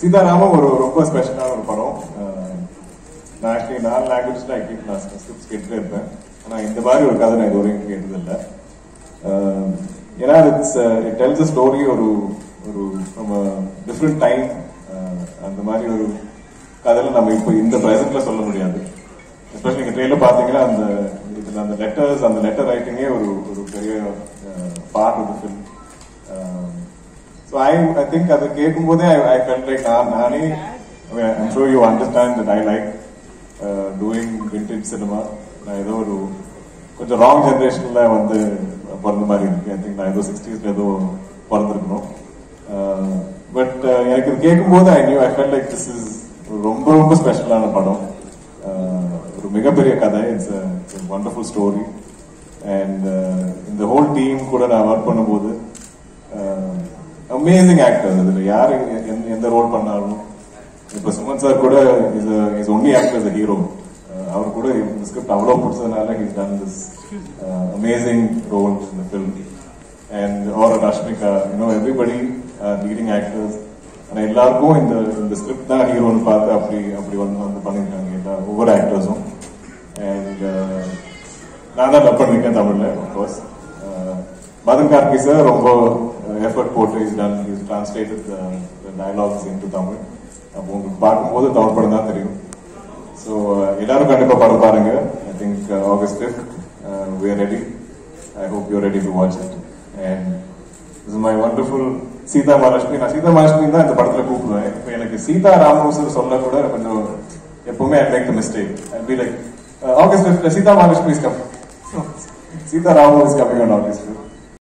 சீதாராமம் ஒரு ரொம்ப ஸ்பெஷலான ஒரு படம் அஹ், நான் ஆக்சுவலி நாலு லாங்குவேஜ்ல ஐ கீப் நான் ஸ்கிரிப்ட்ஸ் கேட்டுட்டே இருப்பேன் ஆனா இந்த மாதிரி ஒரு கதை நான் இது வரைக்கும் கேட்டதில்லை அஹ், ஏன்னா it's it tells a story ஒரு ஒரு ஃப்ரம் டிஃப்ரெண்ட் டைம் அந்த மாதிரி ஒரு கதையில நம்ம இப்போ இந்த பிரசன்ட்ல சொல்ல முடியாது எஸ்பெஷலி நீங்க ட்ரெயில பாத்தீங்கன்னா அந்த இதுல அந்த லெட்டர்ஸ் அந்த லெட்டர் ரைட்டிங்கே ஒரு ஒரு பெரிய part of the film so I I think அதை கேட்கும் போதே ஐ ஐ ஃபெல்ட் லைக் நான் நானே I'm sure you understand that I like doing vintage cinema நான் ஏதோ ஒரு கொஞ்சம் ராங் ஜென்ரேஷன்ல வந்து பிறந்த மாதிரி இருக்கு ஐ திங்க் நான் ஏதோ சிக்ஸ்டீஸ்ல ஏதோ பிறந்திருக்கணும் பட் எனக்கு இது கேட்கும்போது I knew I felt like this is ரொம்ப ரொம்ப ஸ்பெஷலான படம் Uh, ஒரு மிகப்பெரிய கதை இட்ஸ் வண்டர்ஃபுல் ஸ்டோரி அண்ட் இந்த ஹோல் டீம் கூட நான் ஒர்க் பண்ணும்போது அமேசிங் ஆக்டர் இதுல யாரு எந்த- எந்த ரோல் பண்ணாலும் இப்ப சுமன் சார் கூட is is only actor is hero அவர் கூட இந்த ஸ்கிரிப்ட் அவ்வளவு பிடிச்சதுனால he's done this amazing role in the film and our Rashmika you know everybody leading actors ஆனா எல்லாருக்கும் இந்த இந்த ஸ்கிரிப்ட் தான் ஹீரோன்னு பார்த்து அப்படி அப்படி வந்து வந்து பண்ணிருக்காங்க எல்லா ஒவ்வொரு ஆக்டர்ஸும் அண்ட் நான் தான் டப் பண்ணிருக்கேன் தமிழ்ல கோர்ஸ் மதன் கார்கி சார் ரொம்ப எஃபர்ட் போட்டு is done is translated dialogues into Tamil அப்போ உங்களுக்கு பார்க்கும்போது தமிழ் படம் தான் தெரியும் ஸோ எல்லாரும் கண்டிப்பா படம் பாருங்க I think August fifth we are ready I hope you ready to watch it and is my wonderful Sita Mahalakshmi நான் சீதா மகாலட்சுமி தான் இந்த படத்துல கூப்பிடுவேன் இப்போ எனக்கு சீதா ராமோசர் சொல்ல கூட கொஞ்சம் எப்பவுமே I make the mistake I be like August fifth Sita Mahalakshmi is come Sita Ramam is coming on August fifth